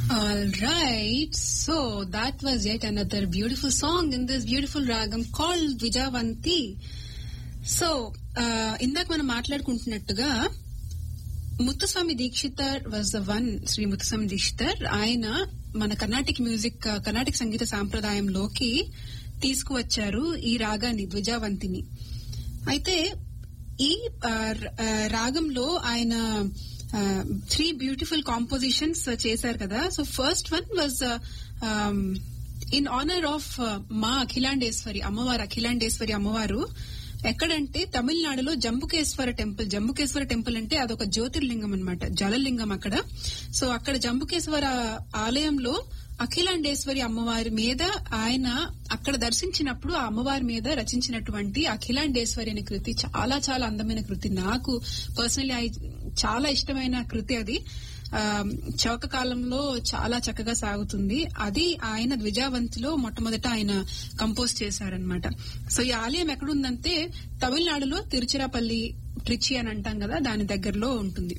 All right. So that was yet another beautiful song in this beautiful ragam called Vijavanti. So ఇందాక మనం మాట్లాడుకుంటున్నట్టుగా Muthuswami Dikshitar was the one Shri Muthuswami Dikshitar ఆయన మన Carnatic music Karnataka సంగీత సాంప్రదాయంలోకి తీసుకువచ్చారు ఈ రాగాన్ని ద్విజావంతిని అయితే ఈ ఆ, ఆ, రాగంలో ఆయన త్రీ బ్యూటిఫుల్ కాంపోజిషన్స్ చేశారు కదా so first one was in honour of మా అఖిలాండేశ్వరి అమ్మవారు అఖిలాండేశ్వరి అమ్మవారు ఎక్కడంటే తమిళనాడులో జంబుకేశ్వర టెంపుల్ జంబుకేశ్వర టెంపుల్ అంటే అదొక జ్యోతిర్లింగం అన్నమాట జలలింగం అక్కడ సో అక్కడ జంబుకేశ్వర ఆలయంలో అఖిలాండేశ్వరి అమ్మవారి మీద ఆయన అక్కడ దర్శించినప్పుడు ఆ అమ్మవారి మీద రచించినటువంటి అఖిలాండేశ్వరి అనే కృతి చాలా చాలా అందమైన కృతి నాకు పర్సనలీ చాలా ఇష్టమైన కృతి అది ఆ, చౌక కాలంలో చాలా చక్కగా సాగుతుంది అది ఆయన ద్విజావంతిలో మొట్టమొదట ఆయన కంపోజ్ చేశారనమాట సో ఈ ఆలయం ఎక్కడుందంటే తమిళనాడులో తిరుచిరాపల్లి ట్రిచి అని అంటాం కదా దాని దగ్గరలో ఉంటుంది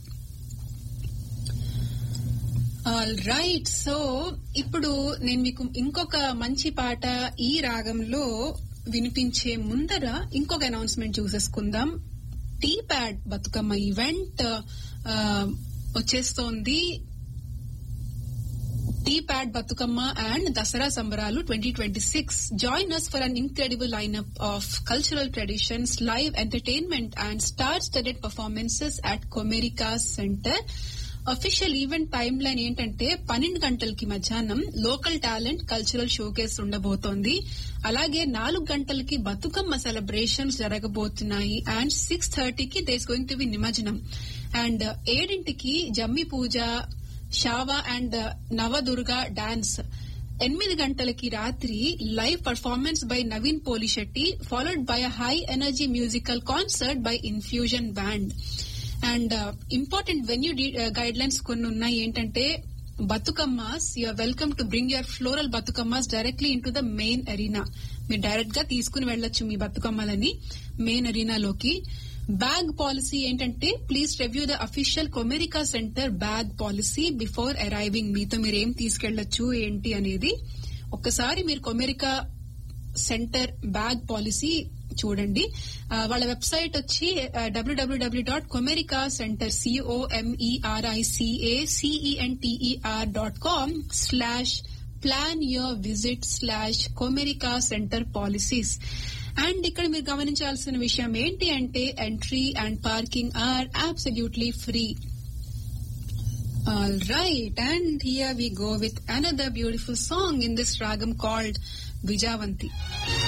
ఆల్ రైట్ సో ఇప్పుడు నేను మీకు ఇంకొక మంచి పాట ఈ రాగంలో వినిపించే ముందర ఇంకొక అనౌన్స్మెంట్ చూసేసుకుందాం టీ ప్యాడ్ బతుకమ్మ ఈవెంట్ ఆ, వచ్చేస్తోంది T PAD Bathukamma and Dasara సంబరాలు twenty twenty six join us for an incredible lineup of cultural traditions live entertainment and star studded performances at Comerica Center official event timeline ఏంటంటే పన్నెండు గంటలకి మధ్యాహ్నం local talent cultural showcase ఉండబోతోంది అలాగే నాలుగు గంటలకి Bathukamma celebrations జరగబోతున్నాయి అండ్ సిక్స్ థర్టీకి there's going to be nimajjanam and ఏడింటికి జమ్మి పూజ షావా అండ్ నవదుర్గ డాన్స్ ఎనిమిది గంటలకి రాత్రి live performance by Naveen Polishetty followed by a high energy musical concert by Infusion band and important venue guidelines కొన్ని ఉన్నాయి ఏంటంటే Bathukammas you're welcome to bring your floral Bathukammas directly in to the main arena మీరు direct గా తీసుకుని వెళ్ళొచ్చు మీ బతుకమ్మలని main అరీనాలోకి bag policy ఏంటంటే please review the official Comerica Center bag policy before arriving మీతో మీరు ఏం తీసుకెళ్లొచ్చు ఏంటి అనేది ఒక్కసారి మీరు కొమెరికా సెంటర్ బ్యాగ్ పాలసీ చూడండి ఆ, వాళ్ళ వెబ్సైట్ వచ్చి డబ్ల్యూడబ్ల్యూడబ్ల్యూ dot Comerica centre సిఓఎంఈఆర్ఐసిఏ సిఈఎన్టీఈఆర్ dot com slash plan your visit slash Comerica centre policies and ఇక్కడ మీరు గమనించాల్సిన విషయం ఏంటి అంటే entry and parking are absolutely free All right, and here we go with another beautiful song in this ragam called Vijavanti.